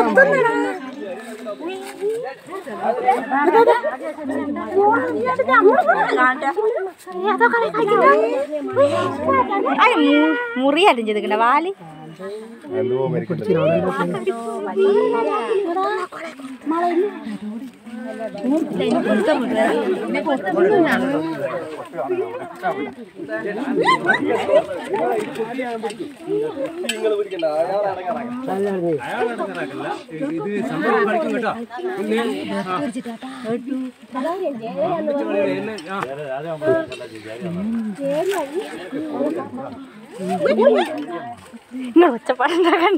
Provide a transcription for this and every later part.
മുറിയായിട്ടും ചെയ്തിക്കണ്ട വാല് എന്തോ മരിക്കുന്നു ഇത് സംഭവം കളിക്കും കേട്ടോ പിന്നെ നിങ്ങൾ ഒച്ചപ്പാടുണ്ടാക്കണ്ട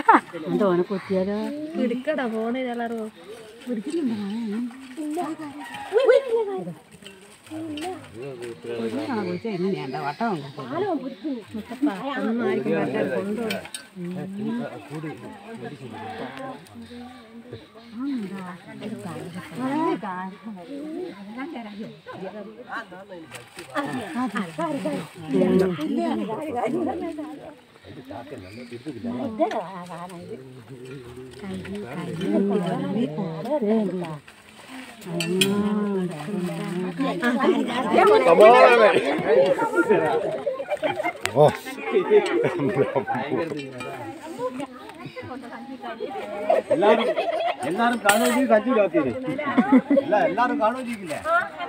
ഓ എല്ലാരും എല്ലാരും കാണുകയും കഞ്ചു കാത്തിയത് എല്ലാ എല്ലാരും കാണുകയും ചെയ്യില്ലേ